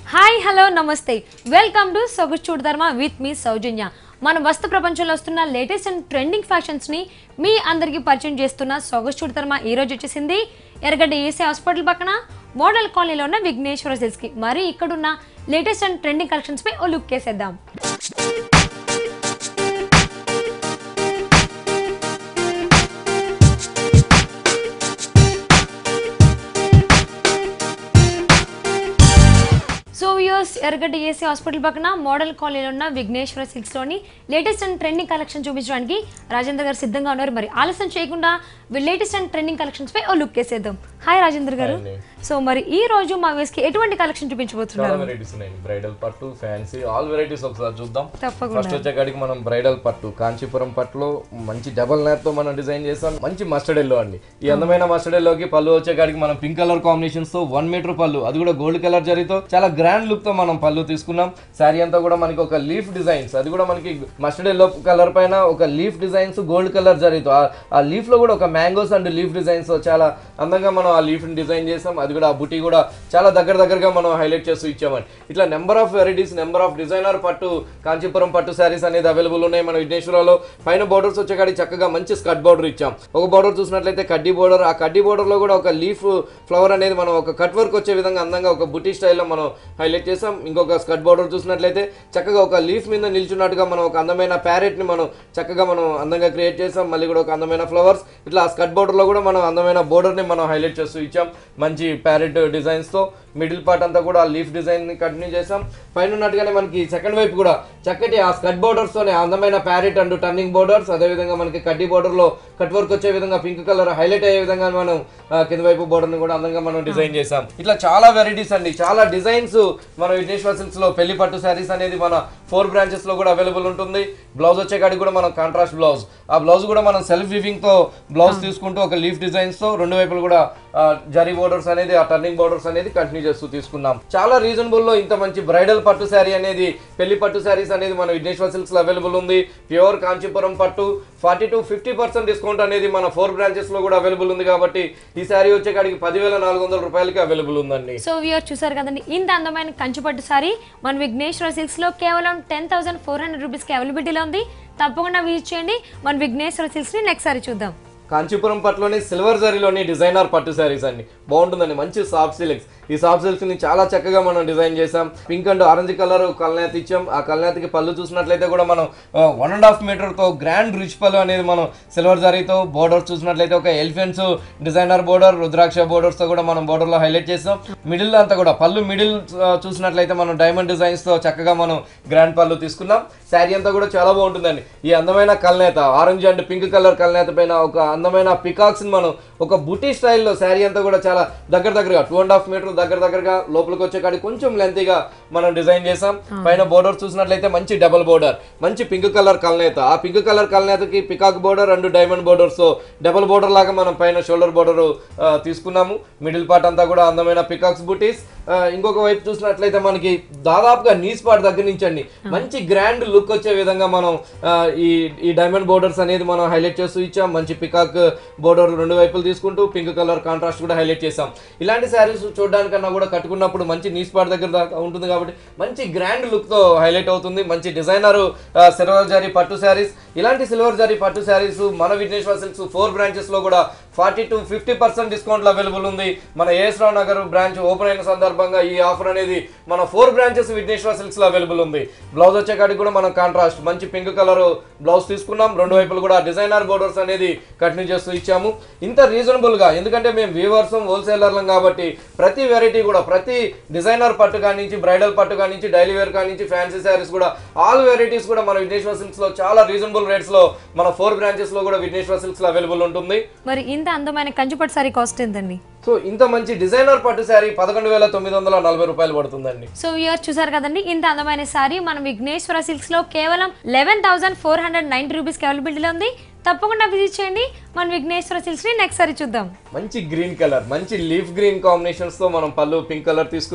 Hi hello నమస్తే welcome to Sogasu Chudadharma with మీ సౌజన్య మన వస్తు ప్రపంచంలో వస్తున్న లేటెస్ట్ అండ్ ట్రెండింగ్ ఫ్యాషన్స్ని మీ అందరికీ పరిచయం చేస్తున్న సొగసు చూడధర్మ ఈ రోజు వచ్చేసింది ఎరగడ్డ ఏసీ హాస్పిటల్ పక్కన మోడల్ కాలనీలో ఉన్న విఘ్నేశ్వర సిల్స్కి మరి ఇక్కడున్న లేటెస్ట్ అండ్ ట్రెండింగ్ కలెక్షన్స్పై ఓ లుక్ వేసేద్దాం so views Erragadda AC hospital పక్కన మోడల్ కాలనీలో ఉన్న విఘ్నేశ్వర సిల్క్స్లోని లేటెస్ట్ అండ్ ట్రెండింగ్ కలెక్షన్ చూపించడానికి రాజేంద్ర గారు సిద్ధంగా ఉన్నారు మరి ఆలస్యం చేయకుండా లేటెస్ట్ అండ్ ట్రెండింగ్ కలెక్షన్స్ పై ఓ లుక్ వేసేద్దాం హాయ్ రాజేంద్ర గారు అండి. సో మరి ఈ రోజు మా వ్యూస్ కి ఎటువంటి కలెక్షన్ చాలా చూపించబోతున్నారు వెరైటీస్ ఉన్నాయి బ్రైడల్ పట్టు ఫ్యాన్సీ ఆల్ వెరైటీస్ ఒకసారి చూద్దాం తప్పకుండా ఫస్ట్ వచ్చేకాడికి మనం బ్రైడల్ పట్టు కాంచీపురం పట్టులో మంచి డబల్ నాప్ తో మనం డిజైన్ చేసాం మంచి మస్టర్డ్ ఎల్లో అండి ఈ అందమైన మస్టర్డ్ ఎల్లోకి పళ్ళు వచ్చేకాడికి మనం పింక్ కలర్ కాంబినేషన్స్ తో వన్ మీటర్ పళ్ళు అది కూడా గోల్డ్ కలర్ జరీతో చాలా గ్రాండ్ లుక్ తో మనం పళ్ళు తీసుకున్నాం శారీ అంతా కూడా మనకి ఒక లీఫ్ డిజైన్స్ అది కూడా మనకి మస్టర్డ్ ఎల్లో కలర్ పైన ఒక లీఫ్ డిజైన్స్ గోల్డ్ కలర్ జరీతో ఆ- ఆ లీఫ్ లో కూడా ఒక మ్యాంగోస్ అండ్ లీఫ్ డిజైన్స్ చాలా అందంగా మనం ఆ లీఫ్ డిజైన్ చేసాం అది కూడా ఆ బుటీ కూడా చాలా దగ్గర దగ్గరగా మనం హైలైట్ చేస్తూ ఇచ్చామండి ఇట్లా number of varieties number of designer పట్టు కాంచీపురం పట్టు శారీస్ అనేది అవైలబుల్ ఉన్నాయి మన విఘ్నేశ్వరలో పైన బోర్డర్స్ వచ్చేకాడి చక్కగా మంచి స్కట్ బోర్డర్ ఇచ్చాం ఒక బోర్డర్ చూసినట్లయితే కడ్డీ బోర్డర్ ఆ కడ్డీ బోర్డర్ లో కూడా ఒక లీఫ్ ఫ్లవర్ అనేది మనం ఒక కట్ వర్క్ వచ్చే విధంగా అందంగా ఒక బుటీ స్టైల్లో మనం హైలైట్ చేసాం ఇంకొక స్కట్ బోర్డర్ చూసినట్లయితే చక్కగా ఒక లీఫ్ మీద నిల్చున్నట్టుగా మనం ఒక అందమైన ప్యారెట్ ని మనం చక్కగా మనం అందంగా క్రియేట్ చేసాం మళ్ళీ కూడా ఒక అందమైన ఫ్లవర్స్ ఇట్లా ఆ స్కట్ బోర్డర్ లో కూడా మనం అందమైన బోర్డర్ ని మనం హైలైట్ చేస్తూ ఇచ్చాం మంచి ప్యారెట్ డిజైన్స్ తో మిడిల్ పార్ట్ అంతా కూడా ఆ లీఫ్ డిజైన్ ని కంటిన్యూ చేసాం పైన ఉన్నట్టుగానే మనకి సెకండ్ వైపు కూడా చక్కటి ఆ స్కట్ బోర్డర్స్ తోనే అందమైన ప్యారెట్ అండ్ టర్నింగ్ బోర్డర్స్ అదే విధంగా మనకి కడ్డీ బోర్డర్ లో కట్ వర్క్ వచ్చే విధంగా పింక్ కలర్ హైలైట్ అయ్యే విధంగా మనం ఆ, కింద వైపు బోర్డర్ ని కూడా అందంగా మనం డిజైన్ చేసాం ఇట్లా చాలా వెరైటీస్ అండి చాలా డిజైన్స్ మన విఘ్నేశ్వర సిల్క్స్ లో పెళ్లి పట్టు శారీస్ అనేది మన ఫోర్ బ్రాంచెస్ లో కూడా అవైలబుల్ ఉంటుంది బ్లౌజ్ వచ్చే కాడికి కూడా మనం కాంట్రాస్ట్ బ్లౌజ్ ఆ బ్లౌజ్ కూడా మనం సెల్ఫ్ వివింగ్ తో బ్లౌజ్ తీసుకుంటూ ఒక లీఫ్ డిజైన్స్ తో రెండు వైపులు కూడా ఆ, జరీ బోర్డర్స్ అనేది ఆ టర్నింగ్ బోర్డర్స్ అనేది కంటిన్యూ చేస్తూ తీసుకున్నాం చాలా రీజనబుల్ లో ఇంత మంచి బ్రైడల్ పట్టు శారీ అనేది పెళ్లి పట్టు శారీస్ అనేది మన విఘ్నేశ్వర సిల్క్స్ లో అవైలబుల్ ఉంది ప్యూర్ కాంచీపురం పట్టు forty to fifty percent discount అనేది మన ఫోర్ బ్రాంచెస్ లో కూడా అవైలబుల్ ఉంది కాబట్టి ఈ శారీ వచ్చే కాడికి పదివేల నాలుగు వందల రూపాయలకి అవైలబుల్ ఉందండి సో వ్యూర్ చూసారు కదండి ఇంత అందమైన కంచుపట్టు సారీ మన విఘ్నేశ్వర సిల్క్స్ లో కేవలం టెన్ థౌసండ్ ఫోర్ హండ్రెడ్ రూపీస్కి అవైలబిలిటీలో ఉంది తప్పకుండా విజిట్ చేయండి మన విఘ్నేశ్వర సిల్క్స్ ని నెక్స్ట్ సారీ చూద్దాం కాంచీపురం పట్టులోని సిల్వర్ జరీలోని డిజైనర్ పట్టు శారీస్ అండి బాగుంటుందండి మంచి సాఫ్ట్ సిల్క్స్ ఈ సాఫ్ట్ సిల్క్స్ ని చాలా చక్కగా మనం డిజైన్ చేసాం పింక్ అండ్ ఆరెంజ్ కలర్ కల్నేత ఇచ్చాం ఆ కల్నేతకి పళ్ళు చూసినట్లయితే కూడా మనం వన్ అండ్ హాఫ్ మీటర్ తో గ్రాండ్ రిచ్ పళ్ళు అనేది మనం సిల్వర్ జరీతో బోర్డర్స్ చూసినట్లయితే ఒక elephants designer border rudraksha borders తో కూడా మనం బోర్డర్ లో హైలైట్ చేసాం మిడిల్ అంతా కూడా పళ్ళు మిడిల్ చూసినట్లయితే మనం డైమండ్ డిజైన్స్ తో చక్కగా మనం గ్రాండ్ పళ్ళు తీసుకున్నాం శారీ అంతా కూడా చాలా బాగుంటుందండి ఈ అందమైన కల్నేత ఆరెంజ్ అండ్ పింక్ కలర్ కల్నేత పైన ఒక అందమైన పికాక్స్ ని మనం ఒక బుటీ స్టైల్లో శారీ అంతా కూడా చాలా దగ్గర దగ్గరగా టూ అండ్ హాఫ్ మీటర్ దగ్గర దగ్గరగా లోపలికి వచ్చే కాడికి కొంచెం లెంతీగా మనం డిజైన్ చేసాం పైన బోర్డర్ చూసినట్లయితే మంచి డబల్ బోర్డర్ మంచి పింక్ కలర్ కల్నేత ఆ పింక్ కలర్ కల్నేతకి peacock border and diamond borders double border లాగా మనం పైన షోల్డర్ బోర్డర్ తీసుకున్నాము మిడిల్ పార్ట్ అంతా కూడా అందమైన పికాక్స్ బుటీస్ ఇంకొక వైపు చూసినట్లయితే మనకి దాదాపుగా నీస్ పార్ట్ దగ్గర నుంచి అండి మంచి గ్రాండ్ లుక్ వచ్చే విధంగా మనం ఆ, ఈ ఈ డైమండ్ బోర్డర్స్ అనేది మనం హైలైట్ చేస్తూ ఇచ్చాం మంచి పికాక్ బోర్డర్ రెండు వైపులు తీసుకుంటూ పింక్ కలర్ కాంట్రాస్ట్ కూడా హైలైట్ చేసాం ఇలాంటి శారీస్ చూడడానికన్నా కూడా కట్టుకున్నప్పుడు మంచి నీస్ పార్ట్ దగ్గర దాకా ఉంటుంది కాబట్టి మంచి గ్రాండ్ లుక్ తో హైలైట్ అవుతుంది మంచి డిజైనర్ సిల్వర్ జారీ పట్టు శారీస్ ఇలాంటి సిల్వర్ జారీ పట్టు శారీస్ మన విఘ్నేశ్వర సిల్క్స్ ఫోర్ బ్రాంచెస్ లో కూడా forty to fifty percent discount available ఉంది మన A S Rao Nagar branch open అయిన సందర్భంగా ఈ ఆఫర్ అనేది మన ఫోర్ బ్రాంచెస్ విఘ్నేశ్వర సిల్క్స్ లో అవైలబుల్ ఉంది బ్లౌజ్ వచ్చేకాడికి కూడా మనం కాంట్రాస్ట్ మంచి పింక్ కలర్ బ్లౌజ్ తీసుకున్నాం రెండు వైపులు కూడా డిజైనర్ బోర్డర్స్ అనేది కంటిన్యూ చేస్తూ ఇచ్చాము ఇంత రీజనబుల్ గా ఎందుకంటే మేము వీవర్స్ హోల్సేలర్లం కాబట్టి ప్రతి వెరైటీ కూడా ప్రతి డిజైనర్ పట్టు కానించి బ్రైడల్ పట్టు కానించి డైలీ వేర్ కానించి ఫ్యాన్సీ శారీస్ కూడా ఆల్ వెరైటీస్ కూడా మన విఘ్నేశ్వర సిల్క్స్ లో చాలా రీజనబుల్ రేట్స్ లో మన ఫోర్ బ్రాంచెస్ లో కూడా విఘ్నేశ్వర సిల్క్స్ లో అవైలబుల్ ఉంటుంది మరి ఇంత అందమైన కంచుపట్టు సారీ కాస్ట్ ఎంతండి సో ఇంత మంచి డిజైనర్ పట్టు శారీ పదకొండు వేల తొమ్మిది వందల నలభై రూపాయలు పడుతుందండి సో ఇయర్ చూసారు కదండి ఇంత అందమైన సారీ మనం విఘ్నేశ్వర సిల్క్స్ లో కేవలం eleven thousand four hundred ninety రూపీస్కి అవైలబిలిటీలో ఉంది తప్పకుండా విజిట్ చేయండి మన విఘ్నేశ్వర సిల్క్స్ ని నెక్స్ట్ సారీ చూద్దాం మంచి గ్రీన్ కలర్ మంచి లీఫ్ గ్రీన్ కాంబినేషన్స్ తో మనం పళ్ళు పింక్ కలర్ తీసుకున్నాం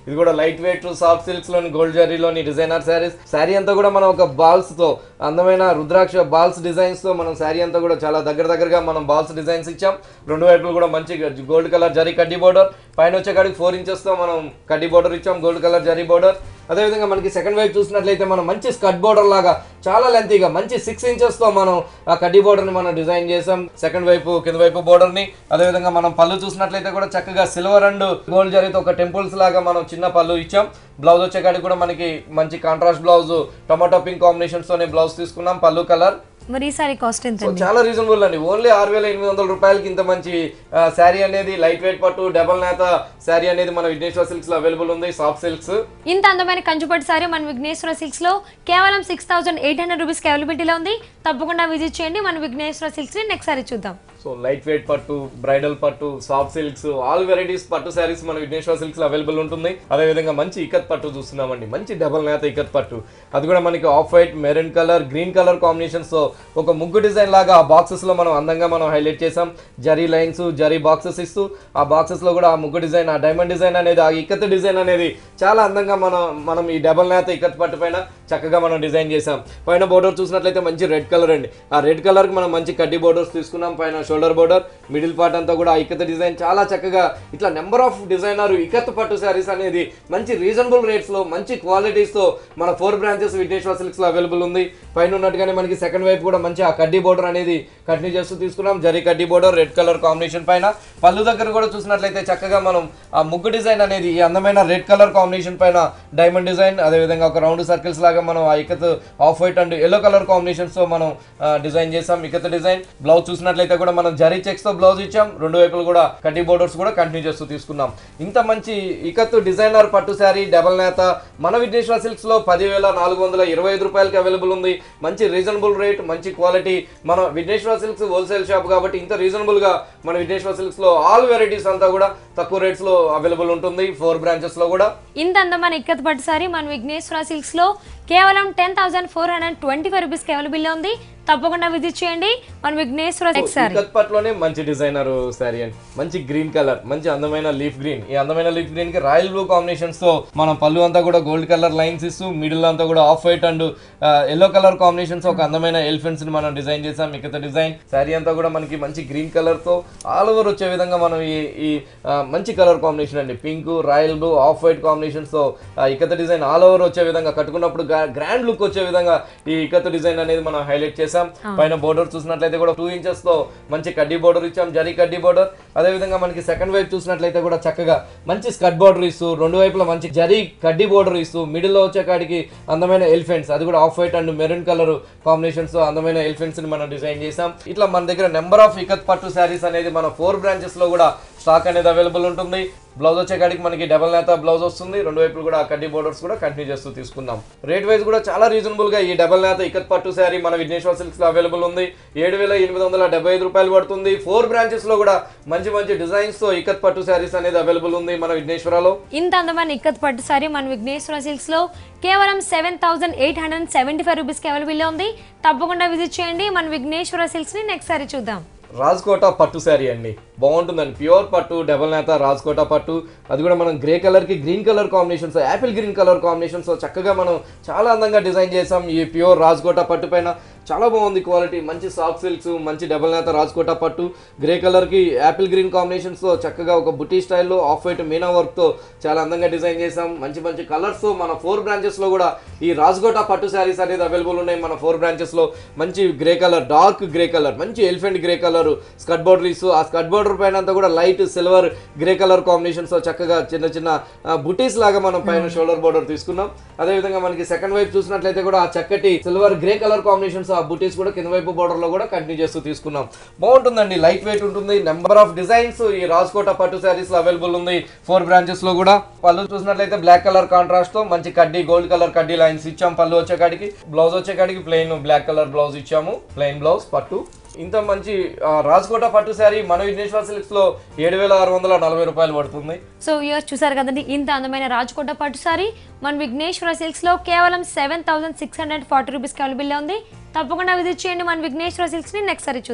ఇది కూడా లైట్ వెయిట్ సాఫ్ట్ సిల్క్స్ లోని గోల్డ్ జరీలోని డిజైనర్ శారీస్ శారీ అంతా కూడా మనం ఒక బాల్స్ తో అందమైన రుద్రాక్ష బాల్స్ డిజైన్స్ తో మనం శారీ అంతా కూడా చాలా దగ్గర దగ్గరగా మనం బాల్స్ డిజైన్స్ ఇచ్చాం రెండు వైపులు కూడా మంచి గోల్డ్ కలర్ జరీ కడ్డీ బోర్డర్ పైన వచ్చే కాడికి ఫోర్ ఇంచెస్ తో మనం కడ్డీ బోర్డర్ ఇచ్చాం గోల్డ్ కలర్ జరీ బోర్డర్ అదేవిధంగా మనకి సెకండ్ వైపు చూసినట్లయితే మనం మంచి స్కట్ బోర్డర్ లాగా చాలా లెంతీగా మంచి సిక్స్ ఇంచెస్ తో మనం ఆ కడ్డీ బోర్డర్ ని మనం డిజైన్ చేసాం సెకండ్ వైపు కింద వైపు బోర్డర్ ని అదేవిధంగా మనం పళ్ళు చూసినట్లయితే కూడా చక్కగా సిల్వర్ అండ్ గోల్డ్ జరిగితే ఒక టెంపుల్స్ లాగా మనం చిన్న పళ్ళు ఇచ్చాం బ్లౌజ్ వచ్చేకాడికి కూడా మనకి మంచి contrast blouse tomato pink combinations తోనే బ్లౌజ్ తీసుకున్నాం పళ్ళు కలర్ మరి ఈ సారీ కాస్ట్ ఎంత సో చాలా రీజనబుల్ అండి ఓన్లీ ఆరు వేల ఎనిమిది వందల రూపాయలకి ఇంత మంచి శారీ అనేది లైట్ వెయిట్ పట్టు డబల్ నేత శారీ అనేది మన విఘ్నేశ్వర సిల్క్స్ లో అవైలబుల్ ఉంది సాఫ్ట్ సిల్క్స్ ఇంత అందమైన కంచుపట్టు సారీ మన విఘ్నేశ్వర సిల్క్స్ లో కేవలం సిక్స్ థౌసండ్ ఎయిట్ హండ్రెడ్ రూపీస్కి అవైలబిలిటీలో ఉంది తప్పకుండా విజిట్ చేయండి మన విఘ్నేశ్వర సిల్క్స్ ని నెక్స్ట్ సారీ చూద్దాం సో లైట్ వెయిట్ పట్టు బ్రైడల్ పట్టు సాఫ్ట్ సిల్క్స్ ఆల్ వెరైటీస్ పట్టు శారీస్ మన విఘ్నేశ్వర సిల్క్స్ లో అవైలబుల్ ఉంటుంది అదే విధంగా మంచి ఇకత్ పట్టు చూస్తున్నామండి మంచి డబల్ నేత ఇకత్ పట్టు అది కూడా మనకి off white maroon colour green colour combinations తో ఒక ముగ్గు డిజైన్ లాగా ఆ బాక్సెస్ లో మనం అందంగా మనం హైలైట్ చేసాం జరీ లైన్స్ జరీ బాక్సెస్ ఇస్తూ ఆ బాక్సెస్ లో కూడా ఆ ముగ్గు డిజైన్ ఆ డైమండ్ డిజైన్ అనేది ఆ ఇకత్ డిజైన్ అనేది చాలా అందంగా మనం మనం ఈ డబల్ నేత ఇకత్ పట్టు పైన చక్కగా మనం డిజైన్ చేసాం పైన బోర్డర్ చూసినట్లయితే మంచి రెడ్ కలర్ అండి ఆ రెడ్ కలర్ కి మనం మంచి కడ్డీ బోర్డర్స్ తీసుకున్నాం పైన షోల్డర్ బోర్డర్ మిడిల్ పార్ట్ అంతా కూడా ఆ ఇకత్ డిజైన్ చాలా చక్కగా ఇట్లా నెంబర్ ఆఫ్ డిజైనర్ ఇకత్ పట్టు శారీస్ అనేది మంచి రీజనబుల్ రేట్స్ లో మంచి క్వాలిటీస్ తో మన ఫోర్ బ్రాంచెస్ విఘ్నేశ్వర సిల్క్స్ లో అవైలబుల్ ఉంది పైన ఉన్నట్టుగానే మనకి సెకండ్ వైపు కూడా మంచి ఆ కడ్డీ బోర్డర్ అనేది కంటిన్యూ చేస్తూ తీసుకున్నాం జరీ కడ్డీ బోర్డర్ రెడ్ కలర్ కాంబినేషన్ పైన పళ్ళు దగ్గర కూడా చూసినట్లయితే చక్కగా మనం ఆ ముగ్గు డిజైన్ అనేది ఈ అందమైన రెడ్ కలర్ కాంబినేషన్ పైన డైమండ్ డిజైన్ అదే విధంగా ఒక రౌండ్ సర్కిల్స్ లాగా మనం ఆ ikat off white and yellow colour combinations తో మనం డిజైన్ చేసాం ఇకత్ డిజైన్ బ్లౌజ్ చూసినట్లయితే కూడా మనం జరీ చెక్స్ తో బ్లౌజ్ ఇచ్చాం రెండు వైపులు కూడా కడ్డీ బోర్డర్స్ కూడా కంటిన్యూ చేస్తూ తీసుకున్నాం ఇంత మంచి ఇకత్ డిజైనర్ పట్టు శారీ డబల్ నేత మన విఘ్నేశ్వర సిల్క్స్ లో పదివేల నాలుగు వందల ఇరవై ఐదు రూపాయలకి అవైలబుల్ ఉంది మంచి రీజనబుల్ రేట్ మంచి క్వాలిటీ మన విఘ్నేశ్వర సిల్క్స్ హోల్సేల్ షాప్ కాబట్టి ఇంత రీజనబుల్ గా మన విఘ్నేశ్వర సిల్క్స్ లో ఆల్ వెరైటీస్ అంతా కూడా తక్కువ రేట్స్ లో అవైలబుల్ ఉంటుంది ఫోర్ బ్రాంచెస్ లో కూడా ఇంత అందమైన ఇక్కత్ పట్టు సారీ మన విఘ్నేశ్వర సిల్క్స్ లో కేవలం ten thousand four hundred twenty five రూపీస్కి అవైలబుల్ ఉంది తప్పకుండా విజిట్ చేయండి మన విఘ్నేశ్వర సిల్క్స్ సారీ కత్పట్లోనే మంచి డిజైనర్ శారీ అండి మంచి గ్రీన్ కలర్ మంచి అందమైన లీఫ్ గ్రీన్ ఈ అందమైన లీఫ్ గ్రీన్ కి రాయల్ బ్లూ కాంబినేషన్స్ తో మనం పళ్ళు అంతా కూడా గోల్డ్ కలర్ లైన్స్ ఇస్తూ మిడిల్ అంతా కూడా off white and yellow colour combinations ఒక అందమైన ఎలిఫెంట్స్ ని మనం డిజైన్ చేసాం మిగతా డిజైన్ శారీ అంతా కూడా మనకి మంచి గ్రీన్ కలర్ తో ఆల్ ఓవర్ వచ్చే విధంగా మనం ఈ ఈ ఆ, మంచి కలర్ కాంబినేషన్ అండి pink royal blue off white combinations తో ఆ, ఇకత డిజైన్ ఆల్ ఓవర్ వచ్చే విధంగా కట్టుకున్నప్పుడు గ్రాండ్ లుక్ వచ్చే విధంగా ఈ ఇకత డిజైన్ అనేది మనం హైలైట్ చేసాం పైన బోర్డర్ చూసినట్లయితే కూడా టూ ఇంచెస్ తో మంచి కడ్డీ బోర్డర్ ఇచ్చాం జరీ కడ్డీ బోర్డర్ అదే విధంగా మనకి సెకండ్ వైపు చూసినట్లయితే కూడా చక్కగా మంచి స్కట్ బోర్డర్ ఇస్తూ రెండు వైపులా మంచి జరీ కడ్డీ బోర్డర్ ఇస్తూ మిడిల్ లో వచ్చే కాడికి అందమైన ఎలిఫెంట్స్ అది కూడా off white and maroon colour combinations తో అందమైన ఎలిఫెంట్స్ ని మనం డిజైన్ చేసాం ఇట్లా మన దగ్గర నెంబర్ ఆఫ్ ఇకత్ పట్టు శారీస్ అనేది మన ఫోర్ బ్రాంచెస్ లో కూడా స్టాక్ అనేది అవైలబుల్ ఉంటుంది బ్లౌజ్ వచ్చే కాడికి మనకి డబల్ నేత బ్లౌజ్ వస్తుంది రెండు వైపులు కూడా కడ్డీ బోర్డర్స్ కూడా కంటిన్యూ చేస్తూ తీసుకుందాం రేట్ వైజ్ కూడా చాలా రీజనబుల్ గా ఈ డబల్ నేత ఇకత్ పట్టు శారీ మన విఘ్నేశ్వర సిల్క్స్ లో అవైలబుల్ ఉంది ఏడు వేల ఎనిమిది వందల డెబ్బై ఐదు రూపాయలు పడుతుంది ఫోర్ బ్రాంచెస్ లో కూడా మంచి మంచి డిజైన్స్ తో ఇకత్ పట్టు శారీస్ అనేది అవైలబుల్ ఉంది మన విఘ్నేశ్వరలో ఇంత అందమైన ఇక్కత్ పట్టు సారీ మన విఘ్నేశ్వర సిల్క్స్ లో కేవలం seven thousand eight hundred seventy five రూపీస్కి అవైలబుల్ ఉంది తప్పకుండా విజిట్ చేయండి మన విఘ్నేశ్వర సిల్క్స్ ని నెక్స్ట్ సారీ చూద్దాం రాజ్కోట పట్టు శారీ అండి బాగుంటుందండి ప్యూర్ పట్టు డబల్ నేత రాజ్కోట పట్టు అది కూడా మనం గ్రే కలర్ కి green colour combinations apple green colour combinations చక్కగా మనం చాలా అందంగా డిజైన్ చేసాం ఈ ప్యూర్ రాజ్కోట పట్టు పైన చాలా బాగుంది క్వాలిటీ మంచి సాఫ్ట్ సిల్క్స్ మంచి డబల్ నేత రాజ్కోట పట్టు గ్రే కలర్ కి యాపిల్ గ్రీన్ కాంబినేషన్స్ తో చక్కగా ఒక బుటీ స్టైల్లో ఆఫ్ వైట్ మీనా వర్క్ తో చాలా అందంగా డిజైన్ చేసాం మంచి మంచి కలర్స్ తో మన ఫోర్ బ్రాంచెస్ లో కూడా ఈ రాజ్కోట పట్టు శారీస్ అనేది అవైలబుల్ ఉన్నాయి మన ఫోర్ బ్రాంచెస్ లో మంచి grey colour dark grey colour మంచి elephant grey colour skirt border ఇస్తూ ఆ స్కట్ బోర్డర్ పైన అంతా కూడా light silver grey colour combinations తో చక్కగా చిన్న చిన్న బుటీస్ లాగా మనం పైన షోల్డర్ బోర్డర్ తీసుకున్నాం అదే విధంగా మనకి సెకండ్ వైపు చూసినట్లయితే కూడా ఆ చక్కటి సిల్వర్ గ్రే కలర్ కాంబినేషన్స్ ఆ బుటీస్ కూడా కింద వైపు బోర్డర్ లో కూడా కంటిన్యూ చేస్తూ తీసుకున్నాం బాగుంటుందండి లైట్ వెయిట్ ఉంటుంది నెంబర్ ఆఫ్ డిజైన్స్ ఈ రాజ్కోట పట్టు శారీస్ లో అవైలబుల్ ఉంది ఫోర్ బ్రాంచెస్ లో కూడా పళ్ళు చూసినట్లయితే బ్లాక్ కలర్ కాంట్రాస్ట్ తో మంచి కడ్డీ గోల్డ్ కలర్ కడ్డీ లైన్స్ ఇచ్చాం పళ్ళు వచ్చే కాడికి బ్లౌజ్ వచ్చే కాడికి ప్లెయిన్ బ్లాక్ కలర్ బ్లౌజ్ ఇచ్చాము ప్లెయిన్ బ్లౌజ్ పట్టు ఇంత మంచి ఆ, రాజ్కోట పట్టు శారీ మన విఘ్నేశ్వర సిల్క్స్ లో ఏడు వేల ఆరు వందల నలభై రూపాయలు పడుతుంది సో వ్యూవర్స్ చూసారు కదండి ఇంత అందమైన రాజకోట పట్టు సారీ మన విఘ్నేశ్వర సిల్క్స్ లో కేవలం seven thousand six hundred forty రూపీస్కి అవైలబుల్ ఉంది తప్పకుండా విజిట్ చేయండి మన విఘ్నేశ్వర సిల్క్స్ ని నెక్స్ట్ సారీ చూద్దాం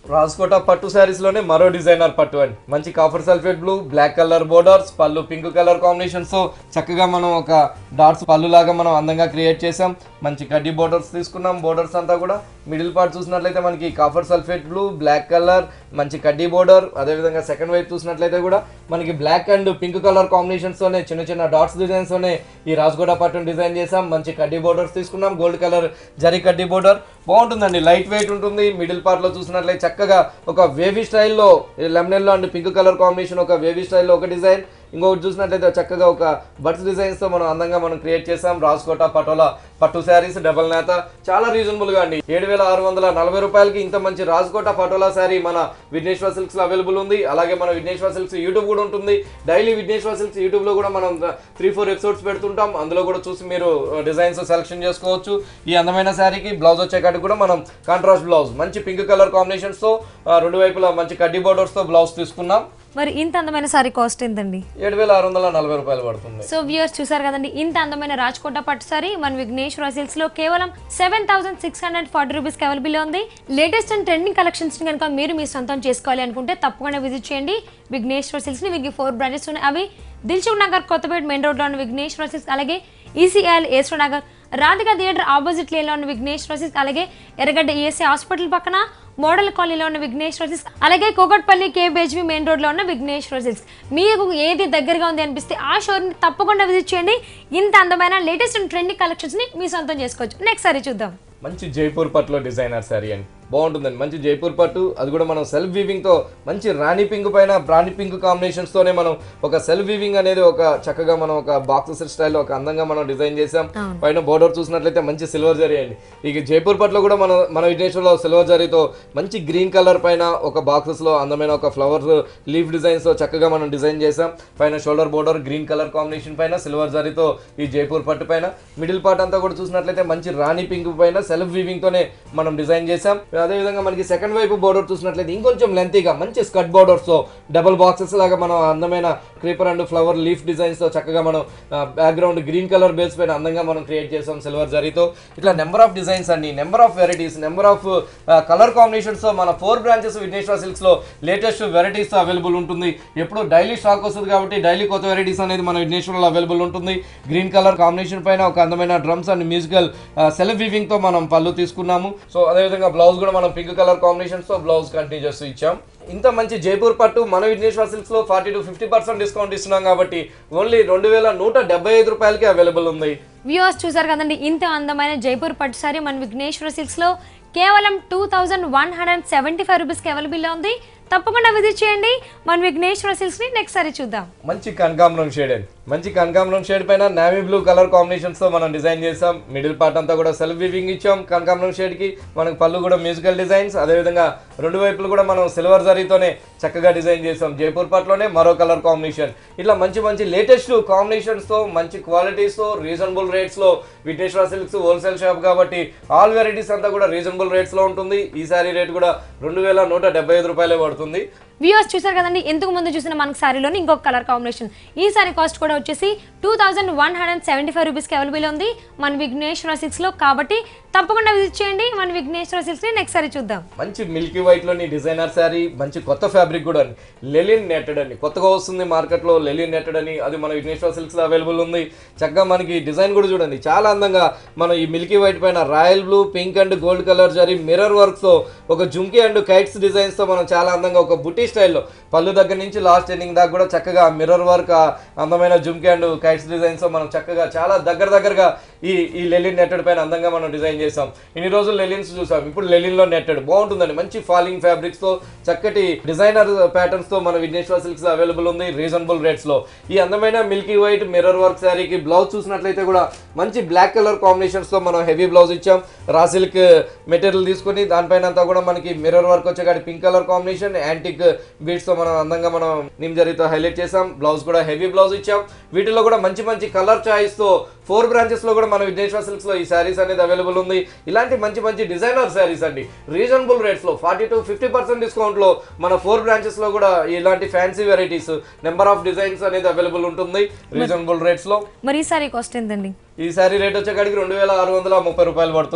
రాజ్కోట పట్టు శారీస్ లోనే మరో డిజైనర్ పట్టు అండి మంచి copper sulphate blue black colour borders పళ్ళు పింక్ కలర్ కాంబినేషన్స్ తో చక్కగా మనం ఒక డాట్స్ పళ్ళు లాగా మనం అందంగా క్రియేట్ చేసాం మంచి కడ్డీ బోర్డర్స్ తీసుకున్నాం బోర్డర్స్ అంతా కూడా మిడిల్ పార్ట్ చూసినట్లయితే మనకి copper sulphate blue black colour మంచి కడ్డీ బోర్డర్ అదేవిధంగా సెకండ్ వైపు చూసినట్లయితే కూడా మనకి black and pink colour combinations తోనే చిన్న చిన్న డాట్స్ డిజైన్స్ తోనే ఈ రాజ్కోట పట్టును డిజైన్ చేసాం మంచి కడ్డీ బోర్డర్స్ తీసుకున్నాం గోల్డ్ కలర్ జరీ కడ్డీ బోర్డర్ బాగుంటుందండి లైట్ వెయిట్ ఉంటుంది మిడిల్ పార్ట్ లో చూసినట్లయితే చక్కగా ఒక వేవీ స్టైల్లో lemon yellow and pink colour combination ఒక వేవీ స్టైల్లో ఒక డిజైన్ ఇంకొకటి చూసినట్లయితే చక్కగా ఒక బర్డ్స్ డిజైన్స్ తో మనం అందంగా మనం క్రియేట్ చేసాం రాజ్కోట పటోలా పట్టు శారీస్ డబల్ నేత చాలా రీజనబుల్ గా అండి ఏడు వేల ఆరు వందల నలభై రూపాయలకి ఇంత మంచి రాజ్కోట పటోలా శారీ మన విఘ్నేశ్వర సిల్క్స్ లో అవైలబుల్ ఉంది అలాగే మన విఘ్నేశ్వర సిల్క్స్ యూట్యూబ్ కూడా ఉంటుంది డైలీ విఘ్నేశ్వర సిల్క్స్ యూట్యూబ్ లో కూడా మనం త్రీ ఫోర్ ఎపిసోడ్స్ పెడుతుంటాం అందులో కూడా చూసి మీరు డిజైన్స్ సెలెక్షన్ చేసుకోవచ్చు ఈ అందమైన శారీకి బ్లౌజ్ వచ్చేకాడికి కూడా మనం కాంట్రాస్ట్ బ్లౌజ్ మంచి పింక్ కలర్ కాంబినేషన్స్ తో ఆ, రెండు వైపులా మంచి కడ్డీ బోర్డర్స్ తో బ్లౌజ్ తీసుకున్నాం మరి ఇంత అందమైన సారీ కాస్ట్ ఎంతండి ఏడు వేల ఆరు వందల నలభై రూపాయలు పడుతుంది సో వ్యూయర్స్ చూసారు కదండి ఇంత అందమైన రాజ్కోట పట్టు సారీ మన విఘ్నేశ్వర సిల్క్స్ లో కేవలం seven thousand six hundred forty rupees available ఉంది లేటెస్ట్ అండ్ ట్రెండింగ్ కలెక్షన్స్ ని కనుక మీరు మీ సొంతం చేసుకోవాలి అనుకుంటే తప్పకుండా విజిట్ చేయండి విఘ్నేశ్వర సిల్క్స్ ని మీకు ఫోర్ బ్రాంచెస్ ఉన్నాయి అవి దిల్సుఖ్ నగర్ కొత్తపేట మెయిన్ రోడ్ లో ఉన్న విఘ్నేశ్వర సిల్క్స్ అలాగే ఈసీఐఎల్ ఏశ్వర్ Nagar Radhika theatre opposite lane లో ఉన్న విఘ్నేశ్వర సిల్క్స్ అలాగే ఎర్రగడ్డ ఈఎస్సీ హాస్పిటల్ పక్కన మోడల్ కాలనీలో ఉన్న విఘ్నేశ్వర సిల్క్స్ అలాగే కోకట్పల్లి కేబేజ్వి మెయిన్ రోడ్ లో ఉన్న విఘ్నేశ్వర సిల్క్స్ మీకు ఏది దగ్గరగా ఉంది అనిపిస్తే ఆ షోరూమ్ తప్పకుండా విజిట్ చేయండి ఇంత అందమైన లేటెస్ట్ అండ్ ట్రెండింగ్ కలెక్షన్స్ ని మీ సొంతం చేసుకోవచ్చు నెక్స్ట్ సారీ చూద్దాం మంచి జైపూర్ పట్టులో డిజైనర్ శారీ అండి బాగుంటుందండి మంచి జైపూర్ పట్టు అది కూడా మనం సెల్ఫ్ వీవింగ్ తో మంచి రాణి పింక్ పైన రాణి పింక్ కాంబినేషన్స్ తోనే మనం ఒక సెల్ఫ్ వీవింగ్ అనేది ఒక చక్కగా మనం ఒక బాక్సెస్ స్టైల్లో ఒక అందంగా మనం డిజైన్ చేసాం పైన బోర్డర్ చూసినట్లయితే మంచి సిల్వర్ జరీ అండి ఇక జైపూర్ పట్టులో కూడా మనం మన విఘ్నేశ్వర్లో సిల్వర్ జరీతో మంచి గ్రీన్ కలర్ పైన ఒక బాక్సెస్ లో అందమైన ఒక ఫ్లవర్ లీఫ్ డిజైన్స్ తో చక్కగా మనం డిజైన్ చేసాం పైన shoulder border green colour combination పైన సిల్వర్ జరీతో ఈ జైపూర్ పట్టు పైన మిడిల్ పార్ట్ అంతా కూడా చూసినట్లయితే మంచి రాణి పింక్ పైన సెల్ఫ్ వీవింగ్ తోనే మనం డిజైన్ చేసాం అదే విధంగా మనకి సెకండ్ వైపు బోర్డర్ చూసినట్లయితే ఇంకొంచెం లెంతీగా మంచి స్కట్ బోర్డర్స్ తో డబుల్ బాక్సెస్ లాగా మనం అందమైన creeper and flower leaf designs తో చక్కగా మనం బ్యాక్గ్రౌండ్ గ్రీన్ కలర్ బేస్ పైన అందంగా మనం క్రియేట్ చేసాం సిల్వర్ జరీతో ఇట్లా నెంబర్ ఆఫ్ డిజైన్స్ అండి number of varieties number of colour combinations తో మన ఫోర్ బ్రాంచెస్ విఘ్నేశ్వర సిల్క్స్ లో లేటెస్ట్ వెరైటీస్ అవైలబుల్ ఉంటుంది ఎప్పుడు డైలీ స్టాక్ వస్తుంది కాబట్టి డైలీ కొత్త వెరైటీస్ అనేది మన విఘ్నేశ్వరంలో అవైలబుల్ ఉంటుంది గ్రీన్ కలర్ కాంబినేషన్ పైన ఒక అందమైన drums and musical self weaving తో మనం పళ్ళు తీసుకున్నాము సో అదేవిధంగా బ్లౌజ్ కూడా మనం పింక్ కలర్ కాంబినేషన్స్ తో బ్లౌజ్ కంటిన్యూ చేస్తూ ఇచ్చాం ఇంత మంచి జైపూర్ పట్టు మన విఘ్నేశ్వర సిల్క్స్ లో forty to fifty percent discount ఇస్తున్నాం కాబట్టి ఓన్లీ రెండు వేల నూట డెబ్బై ఐదు రూపాయలకి అవైలబుల్ ఉంది వ్యూవర్స్ చూసారు కదండి ఇంత అందమైన జైపూర్ పట్టు సారీ మన విఘ్నేశ్వర సిల్క్స్ లో కేవలం two thousand one hundred seventy five రూపీస్కి అవైలబుల్ ఉంది తప్పకుండా విజిట్ చేయండి మన విఘ్నేశ్వర సిల్క్స్ ని నెక్స్ట్ సారీ చూద్దాం మంచి కనకాంబరం షేడ్ అండి మంచి కనకాంబరం షేడ్ పైన నావీ బ్లూ కలర్ కాంబినేషన్స్ తో మనం డిజైన్ చేసాం మిడిల్ పార్ట్ అంతా కూడా సెల్ఫ్ వీవింగ్ ఇచ్చాం కనకాంబరం షేడ్ కి మనకు పళ్ళు కూడా మ్యూజికల్ డిజైన్స్ అదేవిధంగా రెండు వైపులు కూడా మనం సిల్వర్ జరీతోనే చక్కగా డిజైన్ చేసాం జైపూర్ పార్ట్లోనే మరో కలర్ కాంబినేషన్ ఇట్లా మంచి మంచి లేటెస్ట్ కాంబినేషన్స్ తో మంచి క్వాలిటీస్ తో రీజనబుల్ రేట్స్ లో విఘ్నేశ్వర సిల్క్స్ హోల్సేల్ షాప్ కాబట్టి ఆల్ వెరైటీస్ అంతా కూడా రీజనబుల్ రేట్స్ లో ఉంటుంది ఈ సారీ రేట్ కూడా రెండు వేల నూట డెబ్బై ఐదు రూపాయలే పడుతుంది వ్యూవర్స్ చూసారు కదండి ఇంతకు ముందు చూసిన మనకు సారీలోని ఇంకొక కలర్ కాంబినేషన్ ఈ సారీ కాస్ట్ కూడా వచ్చేసి two thousand one hundred seventy five రూపీస్కి అవైలబుల్ ఉంది మన విఘ్నేశ్వర సిల్క్స్లో కాబట్టి తప్పకుండా విజిట్ చేయండి మన విఘ్నేశ్వర సిల్క్స్ని నెక్స్ట్ సారీ చూద్దాం మంచి మిల్కీ వైట్ లోని డిజైనర్ శారీ మంచి కొత్త ఫ్యాబ్రిక్ కూడా అండి లెలిన్ నెట్టెడ్ అండి కొత్తగా వస్తుంది మార్కెట్ లో లెలిన్ నెట్టెడ్ అని అది మన విఘ్నేశ్వర సిల్క్స్ లో అవైలబుల్ ఉంది చక్కగా మనకి డిజైన్ కూడా చూడండి చాలా అందంగా మనం ఈ మిల్కీ వైట్ పైన royal blue pink and gold colour జరీ మిర్రర్ వర్క్ తో ఒక జుంకీ అండ్ కైట్స్ డిజైన్స్ తో మనం చాలా అందంగా ఒక బుటీ స్టైల్లో పళ్ళు దగ్గర నుంచి లాస్ట్ ఎండింగ్ దాకా కూడా చక్కగా మిర్రర్ వర్క్ అందమైన జుంకీ అండ్ కైట్స్ డిజైన్స్ తో మనం చక్కగా చాలా దగ్గర దగ్గరగా ఈ ఈ లెలిన్ నెట్టెడ్ పైన అందంగా మనం డిజైన్ చేసాం ఇన్ని రోజులు లెలిన్స్ చూసాం ఇప్పుడు లెలిన్ లో నెట్టెడ్ బాగుంటుందండి మంచి ఫాలింగ్ ఫ్యాబ్రిక్స్ తో చక్కటి డిజైనర్ ప్యాటర్న్స్ తో మన విఘ్నేశ్వర సిల్క్స్ అవైలబుల్ ఉంది రీజనబుల్ రేట్స్ లో ఈ అందమైన మిల్కీ వైట్ మిర్రర్ వర్క్ శారీకి బ్లౌజ్ చూసినట్లయితే కూడా మంచి బ్లాక్ కలర్ కాంబినేషన్స్ తో మనం హెవీ బ్లౌజ్ ఇచ్చాం రా సిల్క్ మెటీరియల్ తీసుకొని దానిపైన అంతా కూడా మనకి మిర్రర్ వర్క్ వచ్చే pink colour combination antique beads తో మనం అందంగా మనం నిమ్ జరీతో హైలైట్ చేసాం బ్లౌజ్ కూడా హెవీ బ్లౌజ్ ఇచ్చాం వీటిలో కూడా మంచి మంచి కలర్ చాయిస్ తో ఫోర్ బ్రాంచెస్ లో కూడా మన విఘ్నేశ్వర సిల్క్స్ లో ఈ శారీస్ అనేది అవైలబుల్ ఉంది ఇలాంటి మంచి మంచి డిజైనర్ శారీస్ అండి రీజనబుల్ రేట్స్ లో forty to fifty percent discount లో మన ఫోర్ బ్రాంచెస్ లో కూడా ఇలాంటి fancy varieties number of designs అనేది అవైలబుల్ ఉంటుంది రీజనబుల్ రేట్స్ లో మరి ఈ సారీ కాస్ట్ ఎంతండి ఈ శారీ రేట్ వచ్చేకాడికి రెండు వేల ఆరు వందల ముప్పై రూపాయలు పడుతుంది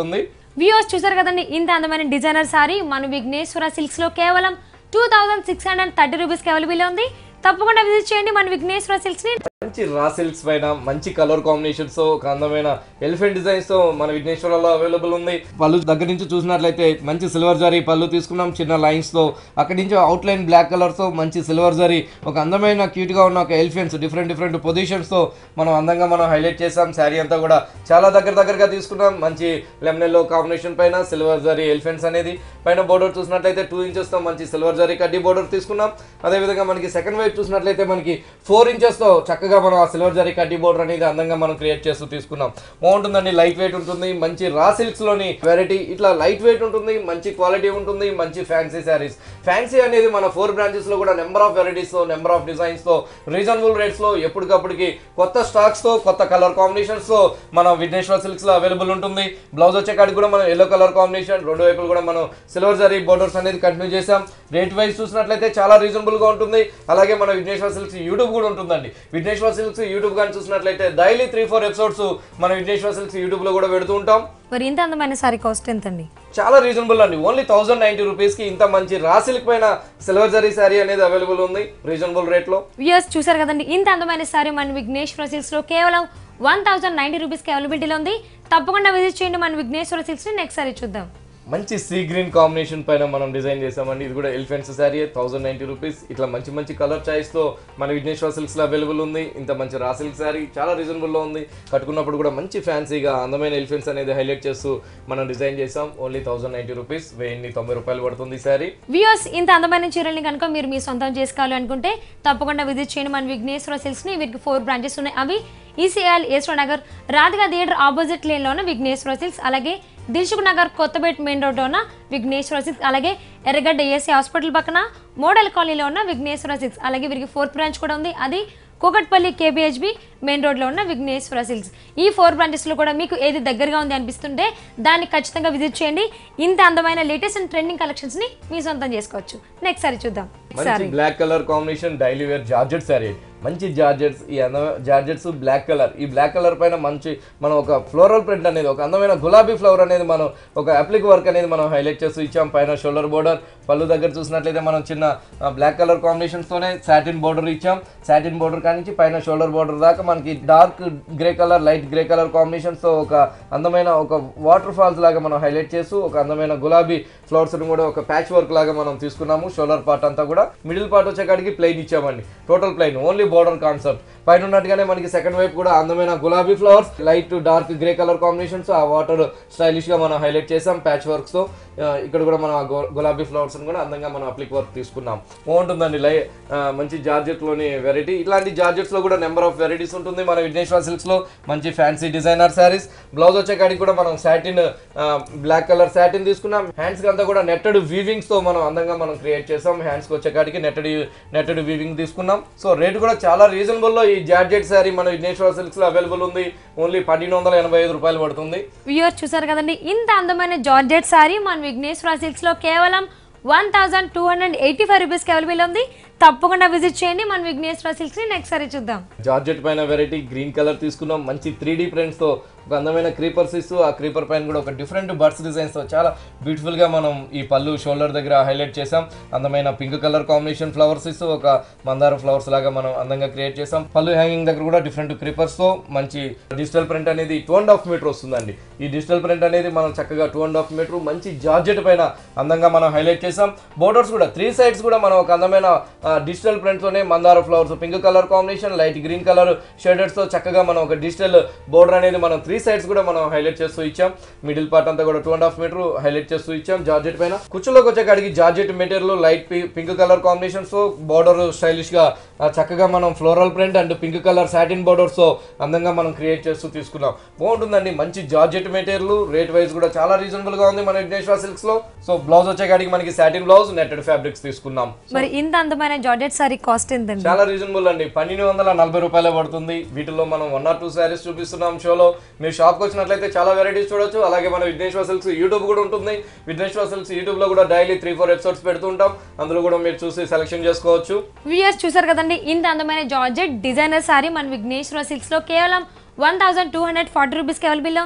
వ్యూవర్స్ చూసారు కదండి ఇంత అందమైన డిజైనర్ సారీ మన విఘ్నేశ్వర సిల్క్స్ లో కేవలం two thousand six hundred thirty రూపీస్కి అవైలబుల్ ఉంది తప్పకుండా విజిట్ చేయండి మన విఘ్నేశ్వర సిల్క్స్ ని మంచి రా సిల్క్స్ పైన మంచి కలర్ కాంబినేషన్స్ తో ఒక అందమైన ఎలిఫెంట్ డిజైన్స్ తో మన విఘ్నేశ్వరలో అవైలబుల్ ఉంది పళ్ళు దగ్గర నుంచి చూసినట్లయితే మంచి సిల్వర్ జరీ పళ్ళు తీసుకున్నాం చిన్న లైన్స్ తో అక్కడి నుంచి అవుట్ లైన్ బ్లాక్ కలర్ తో మంచి సిల్వర్ జరీ ఒక అందమైన క్యూట్ గా ఉన్న ఒక ఎలిఫెంట్స్ డిఫరెంట్ డిఫరెంట్ పొజిషన్స్ తో మనం అందంగా మనం హైలైట్ చేసాం శారీ అంతా కూడా చాలా దగ్గర దగ్గరగా తీసుకున్నాం మంచి లెమనెల్లో కాంబినేషన్ పైన సిల్వర్ జరీ ఎలిఫెంట్స్ అనేది పైన బోర్డర్ చూసినట్లయితే టూ ఇంచెస్ తో మంచి సిల్వర్ జరీ కడ్డీ బోర్డర్ తీసుకున్నాం అదేవిధంగా మనకి సెకండ్ వైపు చూసినట్లయితే మనకి ఫోర్ ఇంచెస్ తో చక్కగా మనం ఆ సిల్వర్ జరీ కడ్డీ బోర్డర్ అనేది అందంగా మనం క్రియేట్ చేస్తూ తీసుకున్నాం బాగుంటుందండి లైట్ వెయిట్ ఉంటుంది మంచి రా సిల్క్స్ లోని వెరైటీ ఇట్లా లైట్ వెయిట్ ఉంటుంది మంచి క్వాలిటీ ఉంటుంది మంచి ఫ్యాన్సీ శారీస్ ఫ్యాన్సీ అనేది మన ఫోర్ బ్రాంచెస్ లో కూడా నెంబర్ ఆఫ్ వెరైటీస్ తో నెంబర్ ఆఫ్ డిజైన్స్ తో రీజనబుల్ రేట్స్ లో ఎప్పటికప్పటికి కొత్త స్టాక్స్ తో కొత్త కలర్ కాంబినేషన్స్ తో మన విఘ్నేశ్వర సిల్క్స్ లో అవైలబుల్ ఉంటుంది బ్లౌజ్ వచ్చే కాడికి కూడా మనం ఎల్లో కలర్ కాంబినేషన్ రెండు వైపులు కూడా మనం సిల్వర్ జరీ బోర్డర్స్ అనేది కంటిన్యూ చేసాం రేట్ వైజ్ చూసినట్లయితే చాలా రీజనబుల్ గా ఉంటుంది అలాగే మన విఘ్నేశ్వర సిల్క్స్ యూట్యూబ్ కూడా ఉంటుందండి విఘ్నేశ్వర సిల్క్స్ యూట్యూబ్ కానీ చూసినట్లయితే డైలీ త్రీ ఫోర్ ఎపిసోడ్స్ మన విఘ్నేశ్వర సిల్క్స్ యూట్యూబ్ లో కూడా పెడుతూ ఉంటాం మరి ఇంత అందమైన సారీ కాస్ట్ ఎంతండి చాలా రీజనబుల్ అండి ఓన్లీ థౌసండ్ నైన్టీ రూపీస్ కి ఇంత మంచి రా సిల్క్ పైన సిల్వర్ జరీ శారీ అనేది అవైలబుల్ ఉంది రీజనబుల్ రేట్ లో వ్యూయర్స్ చూసారు కదండి ఇంత అందమైన సారీ మన విఘ్నేశ్వర సిల్క్స్ లో కేవలం వన్ థౌసండ్ నైన్టీ రూపీస్కి అవైలబిలిటీలో ఉంది తప్పకుండా విజిట్ చేయండి మన విఘ్నేశ్వర సిల్క్స్ ని నెక్స్ట్ సారీ చూద్దాం మంచి సీ గ్రీన్ కాంబినేషన్ పైన మనం డిజైన్ చేసామండి ఇది కూడా elephants sari thousand ninety rupees ఇట్లా మంచి మంచి కలర్ చాయిస్ తో మన విఘ్నేశ్వర సిల్క్స్ లో అవైలబుల్ ఉంది ఇంత మంచి రా సిల్క్ శారీ చాలా రీజనబుల్ లో ఉంది కట్టుకున్నప్పుడు కూడా మంచి ఫ్యాన్సీగా అందమైన ఎలిఫెంట్స్ అనేది హైలైట్ చేస్తూ మనం డిజైన్ చేసాం ఓన్లీ థౌసండ్ నైన్టీ రూపీస్ వెయ్యి తొంభై రూపాయలు పడుతుంది ఈ శారీ వ్యూయర్స్ ఇంత అందమైన చీరల్ని కనుక మీరు మీ సొంతం చేసుకోవాలి అనుకుంటే తప్పకుండా విజిట్ చేయండి మన విఘ్నేశ్వర సిల్క్స్ ని వీరికి ఫోర్ బ్రాంచెస్ ఉన్నాయి అవి ఈసీఎల్ ఏస్రో Nagar Radhika theatre opposite lane లో ఉన్న విఘ్నేశ్వర సిల్క్స్ అలాగే దిల్సుఖ్ నగర్ కొత్తపేట మెయిన్ రోడ్ లో ఉన్న విఘ్నేశ్వర సిల్క్స్ అలాగే ఎర్రగడ్డ ఏసీ హాస్పిటల్ పక్కన మోడల్ కాలనీలో ఉన్న విఘ్నేశ్వర సిల్క్స్ అలాగే వీరికి ఫోర్త్ బ్రాంచ్ కూడా ఉంది అది కూకట్పల్లి కేబిహెచ్బి మెయిన్ రోడ్లో ఉన్న విఘ్నేశ్వర సిల్క్స్ ఈ ఫోర్ బ్రాంచెస్లో కూడా మీకు ఏది దగ్గరగా ఉంది అనిపిస్తుంటే దాన్ని ఖచ్చితంగా విజిట్ చేయండి ఇంత అందమైన లేటెస్ట్ అండ్ ట్రెండింగ్ కలెక్షన్స్ని మీ సొంతం చేసుకోవచ్చు నెక్స్ట్ సారీ చూద్దాం మంచి black colour combination daily wear georgette sari మంచి జార్జెట్స్ ఈ అంద జార్జెట్స్ బ్లాక్ కలర్ ఈ బ్లాక్ కలర్ పైన మంచి మనం ఒక ఫ్లోరల్ ప్రింట్ అనేది ఒక అందమైన గులాబీ ఫ్లవర్ అనేది మనం ఒక అప్లిక్ వర్క్ అనేది మనం హైలైట్ చేస్తూ ఇచ్చాం పైన షోల్డర్ బోర్డర్ పళ్ళు దగ్గర చూసినట్లయితే మనం చిన్న బ్లాక్ కలర్ కాంబినేషన్స్తోనే సాటిన్ బోర్డర్ ఇచ్చాం సాటిన్ బోర్డర్ కానించి పైన షోల్డర్ బోర్డర్ దాకా మనకి dark grey colour light grey colour కాంబినేషన్స్తో ఒక అందమైన ఒక వాటర్ ఫాల్స్ లాగా మనం హైలైట్ చేస్తూ ఒక అందమైన గులాబీ ఫ్లవర్స్ కూడా ఒక ప్యాచ్ వర్క్ లాగా మనం తీసుకున్నాము షోల్డర్ పార్ట్ అంతా కూడా మిడిల్ పార్ట్ వచ్చేకాడికి ప్లెయిన్ ఇచ్చామండి total plain only border concept పైన ఉన్నట్టుగానే మనకి సెకండ్ వైపు కూడా అందమైన గులాబీ flowers light dark grey colour combinations ఆ వాటర్ స్టైలిష్ గా మనం హైలైట్ చేసాం ప్యాచ్ వర్క్స్ తో ఆ, ఇక్కడ కూడా మనం ఆ గు- గులాబీ ఫ్లవర్స్ కూడా అందంగా మనం అప్లిక్ వర్క్ తీసుకున్నాం బాగుంటుందండి లై ఆ, మంచి జార్జెట్ లోని వెరైటీ ఇట్లాంటి జార్జెట్స్ లో కూడా నెంబర్ ఆఫ్ వెరైటీస్ ఉంటుంది మన విఘ్నేశ్వర సిల్క్స్ లో మంచి ఫ్యాన్సీ డిజైనర్ శారీస్ బ్లౌజ్ వచ్చే కాడికి కూడా మనం సాటిన్ బ్లాక్ కలర్ సాటిన్ తీసుకున్నాం హ్యాండ్స్ కి అంతా కూడా నెట్టెడ్ వీవింగ్స్ తో మనం అందంగా మనం క్రియేట్ చేసాం హ్యాండ్స్ కి వచ్చే కాడికి నెట్టెడ్ నెట్టెడ్ వీవింగ్ తీసుకున్నాం సో రేట్ కూడా చాలా రీజనబుల్ లో ఈ జార్జెట్ శారీ మన విఘ్నేశ్వర సిల్క్స్ లో అవైలబుల్ ఉంది ఓన్లీ పన్నెండు వందల ఎనభై ఐదు రూపాయలు పడుతుంది వ్యూయర్ చూసారు కదండి ఇంత అందమైన జార్జెట్ సారీ మన విఘ్నేశ్వర సిల్క్స్లో కేవలం one thousand two hundred eighty five రూపీస్కి అవైలబుల్ ఉంది తప్పకుండా విజిట్ చేయండి మన విఘ్నేశ్వర సిల్క్స్ని నెక్స్ట్ సారీ చూద్దాం జార్జెట్ పైన వెరైటీ గ్రీన్ కలర్ తీసుకున్నాం మంచి త్రీ డీ తో ఒక అందమైన క్రీపర్స్ ఇస్తూ ఆ క్రీపర్ పైన కూడా ఒక డిఫరెంట్ బర్డ్స్ డిజైన్స్ తో చాలా బ్యూటిఫుల్ గా మనం ఈ పళ్ళు షోల్డర్ దగ్గర హైలైట్ చేసాం అందమైన పింక్ కలర్ కాంబినేషన్ ఫ్లవర్స్ ఇస్తూ ఒక మందార ఫ్లవర్స్ లాగా మనం అందంగా క్రియేట్ చేసాం పళ్ళు హ్యాంగింగ్ దగ్గర కూడా డిఫరెంట్ క్రీపర్స్ తో మంచి డిజిటల్ ప్రింట్ అనేది టూ అండ్ హాఫ్ మీటర్ వస్తుందండి ఈ డిజిటల్ ప్రింట్ అనేది మనం చక్కగా టూ అండ్ హాఫ్ మీటర్ మంచి జార్జెట్ పైన అందంగా మనం హైలైట్ చేసాం బోర్డర్స్ కూడా త్రీ సైడ్స్ కూడా మనం ఒక అందమైన డిజిటల్ ప్రింట్ తోనే మందార flowers pink colour combination light green colour shades తో చక్కగా మనం ఒక డిజిటల్ బోర్డర్ అనేది మనం త్రీ సైడ్స్ కూడా మనం హైలైట్ చేస్తూ ఇచ్చాం మిడిల్ పార్ట్ అంతా కూడా two and half metre highlight చేస్తూ ఇచ్చాం జార్జెట్ పైన కుచ్చులోకి వచ్చే కాడికి georgette material light pink colour combinations తో బోర్డర్ స్టైలిష్ గా ఆ, చక్కగా మనం floral print and pink colour satin borders తో అందంగా మనం క్రియేట్ చేస్తూ తీసుకున్నాం బాగుంటుందండి మంచి జార్జెట్ మెటీరియల్ రేట్ వైజ్ కూడా చాలా రీజనబుల్ గా ఉంది మన విఘ్నేశ్వర సిల్క్స్ లో సో బ్లౌజ్ వచ్చే కాడికి మనకి సాటిన్ బ్లౌజ్ నెట్టెడ్ ఫ్యాబ్రిక్స్ తీసుకున్నాం మరి ఇంత అందమైన జార్జెట్ సారీ కాస్ట్ ఎంతండి చాలా రీజనబుల్ అండి పన్నెండు వందల నలభై రూపాయలే పడుతుంది వీటిలో మనం వన్ ఆర్ టూ శారీస్ చూపిస్తున్నాం షోలో మీరు షాప్కి వచ్చినట్లయితే చాలా వెరైటీస్ చూడొచ్చు అలాగే మన విఘ్నేశ్వర సిల్క్స్ యూట్యూబ్ కూడా ఉంటుంది విఘ్నేశ్వర సిల్క్స్ యూట్యూబ్ లో కూడా డైలీ త్రీ ఫోర్ ఎపిసోడ్స్ పెడుతుంటాం అందులో కూడా మీరు చూసి సెలెక్షన్ చేసుకోవచ్చు వ్యూయర్స్ చూసారు కదండి ఇంత అందమైన జార్జెట్ డిజైనర్ సారీ మన విఘ్నేశ్వర సిల్క్స్లో కేవలం one thousand two hundred forty రూపీస్కి అవైలబుల్ ఉంది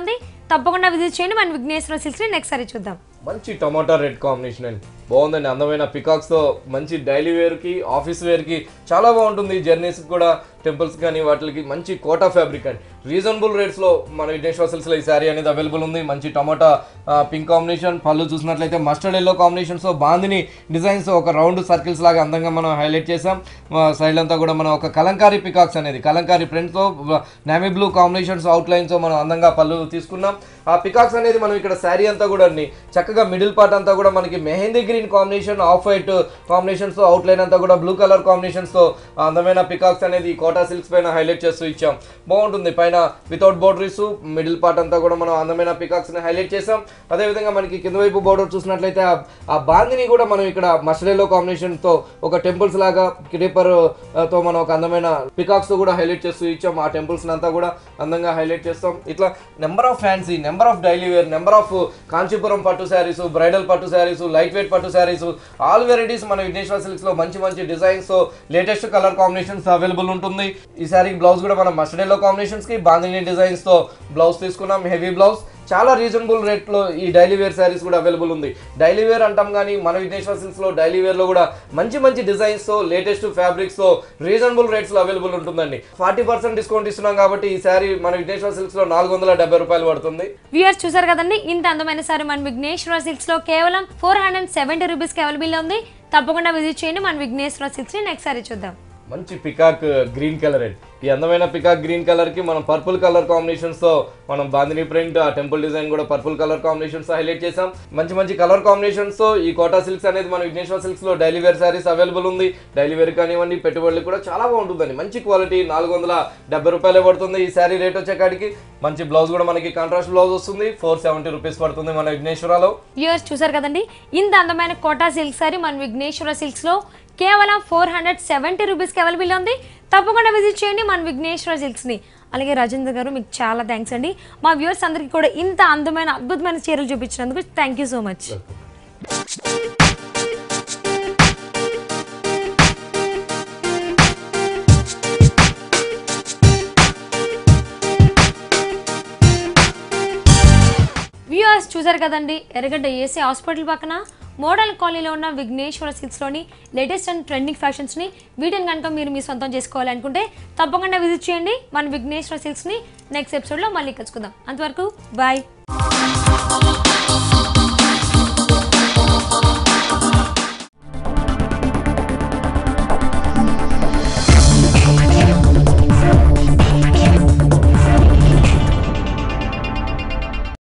తప్పకుండా విజిట్ చేయండి మన విఘ్నేశ్వర సిల్క్స్ని నెక్స్ట్ సారి చూద్దాం మంచి టమాటా రెడ్ కాంబినేషన్ అండి బాగుందండి అందమైన పికాక్స్ తో మంచి డైలీ వేర్ కి ఆఫీస్ వేర్ కి చాలా బాగుంటుంది జర్నీస్ కూడా టెంపుల్స్ కానీ వాటికి మంచి కోటా ఫ్యాబ్రిక్ అండి రీజనబుల్ రేట్స్ లో మన విఘ్నేశ్వర సిల్క్స్ లో ఈ శారీ అనేది అవైలబుల్ ఉంది మంచి టమాటా పింక్ కాంబినేషన్ పళ్ళు చూసినట్లయితే మస్టర్డ్ ఎల్లో కాంబినేషన్స్ తో బాందిని డిజైన్స్ ఒక రౌండ్ సర్కిల్స్ లాగా అందంగా మనం హైలైట్ చేసాం సైడ్ అంతా కూడా మనం ఒక కలంకారీ పికాక్స్ అనేది కలంకారీ ప్రింట్ తో నామీ బ్లూ కాంబినేషన్స్ అవుట్ లైన్స్ తో మనం అందంగా పళ్ళు తీసుకున్నాం ఆ పికాక్స్ అనేది మనం ఇక్కడ శారీ అంతా కూడా అన్ని చక్కగా మిడిల్ పార్ట్ అంతా కూడా మనకి mehndi green combination off white combinations తో అవుట్ లైన్ అంతా కూడా బ్లూ కలర్ కాంబినేషన్స్ తో ఆ అందమైన పికాక్స్ అనేది ఈ కోటా సిల్క్స్ పైన హైలైట్ చేస్తూ ఇచ్చాం బాగుంటుంది పైన వితౌట్ బోర్డరీస్ మిడిల్ పార్ట్ అంతా కూడా మనం అందమైన పికాక్స్ ని హైలైట్ చేసాం అదే విధంగా మనకి కింద వైపు బోర్డర్ చూసినట్లయితే ఆ- ఆ బాందిని కూడా మనం ఇక్కడ మస్టర్లో కాంబినేషన్ తో ఒక టెంపుల్స్ లాగా క్రీపర్ తో మనం ఒక అందమైన పికాక్స్ తో కూడా హైలైట్ చేస్తూ ఇచ్చాం ఆ టెంపుల్స్ అంతా కూడా అందంగా హైలైట్ చేస్తాం ఇట్లా number of fancy number of daily wear number of Kanchipuram పట్టు శారీస్ బ్రైడల్ పట్టు శారీస్ లైట్ వెయిట్ పట్టు శారీస్ ఆల్ వెరైటీస్ మన విఘ్నేశ్వర సిల్క్స్ లో మంచి మంచి డిజైన్స్ తో లేటెస్ట్ కలర్ కాంబినేషన్స్ అవైలబుల్ ఉంటుంది ఈ శారీ బ్లౌజ్ కూడా మనం మస్టర్డేలో కాంబినేషన్స్ కి బాందిని డిజైన్స్ తో బ్లౌజ్ తీసుకున్నాం హెవీ బ్లౌజ్ చాలా రీజనబుల్ రేట్లో ఈ డైలీ వేర్ శారీస్ కూడా అవైలబుల్ ఉంది డైలీ వేర్ అంటాం కానీ మన విఘ్నేశ్వర సిల్క్స్ లో డైలీ వేర్ లో కూడా మంచి మంచి డిజైన్స్ తో లేటెస్ట్ ఫ్యాబ్రిక్స్ తో రీజనబుల్ రేట్స్ లో అవైలబుల్ ఉంటుందండి ఫార్టీ పర్సెంట్ డిస్కౌంట్ ఇస్తున్నాం కాబట్టి ఈ శారీ మన విఘ్నేశ్వర సిల్క్స్ లో నాలుగు వందల డెబ్బై రూపాయలు పడుతుంది వ్యూయర్స్ చూసారు కదండి ఇంత అందమైన సారీ మన విఘ్నేశ్వర సిల్క్స్ లో కేవలం ఫోర్ హండ్రెడ్ సెవెంటీ రూపీస్కి అవైలబుల్ ఉంది తప్పకుండా విజిట్ చేయండి మన విఘ్నేశ్వర సిల్క్స్ని నెక్స్ట్ సారీ చూద్దాం మంచి పికాక్ గ్రీన్ కలర్ అండి ఈ అందమైన పికాక్ గ్రీన్ కలర్ కి మనం పర్పుల్ కలర్ కాంబినేషన్స్ తో మనం బాందిని ప్రింట్ ఆ టెంపుల్ డిజైన్ కూడా పర్పుల్ కలర్ కాంబినేషన్స్ హైలైట్ చేసాం మంచి మంచి కలర్ కాంబినేషన్స్ తో ఈ కోటా సిల్క్స్ అనేది మన విఘ్నేశ్వర సిల్క్స్ లో డైలీ వేర్ సారీస్ అవైలబుల్ ఉంది డైలీ వేర్ కానివ్వండి పెట్టుబడులకు కూడా చాలా బాగుంటుందండి మంచి క్వాలిటీ నాలుగు వందల డెబ్బై రూపాయలే పడుతుంది ఈ శారీ రేట్ వచ్చేకాడికి మంచి బ్లౌజ్ కూడా మనకి కాంట్రాస్ట్ బ్లౌజ్ వస్తుంది ఫోర్ సెవెంటీ రూపీస్ పడుతుంది మన విఘ్నేశ్వరలో వ్యూయర్స్ చూసారు కదండి ఇంత అందమైన కోటా సిల్క్ సారీ మన విఘ్నేశ్వర సిల్క్స్ లో కేవలం ఫోర్ హండ్రెడ్ సెవెంటీ రూపీస్కి అవైలబుల్ ఉంది తప్పకుండా విజిట్ చేయండి మన విఘ్నేశ్వర సిల్క్స్ని అలాగే రాజేంద్ర గారు మీకు చాలా థ్యాంక్స్ అండి మా వ్యూవర్స్ అందరికీ కూడా ఇంత అందమైన అద్భుతమైన చీరలు చూపించినందుకు thank you so much viewers చూసారు కదండి ఎర్రగడ్డ ఏసీ హాస్పిటల్ పక్కన మోడల్ కాలనీలో ఉన్న విఘ్నేశ్వర సిల్క్స్లోని లేటెస్ట్ అండ్ ట్రెండింగ్ ఫ్యాషన్స్ని వీటిని కనుక మీరు మీ సొంతం చేసుకోవాలనుకుంటే తప్పకుండా విజిట్ చేయండి మన విఘ్నేశ్వర సిల్క్స్ని నెక్స్ట్ ఎపిసోడ్లో మళ్ళీ కలుసుకుందాం అంతవరకు బాయ్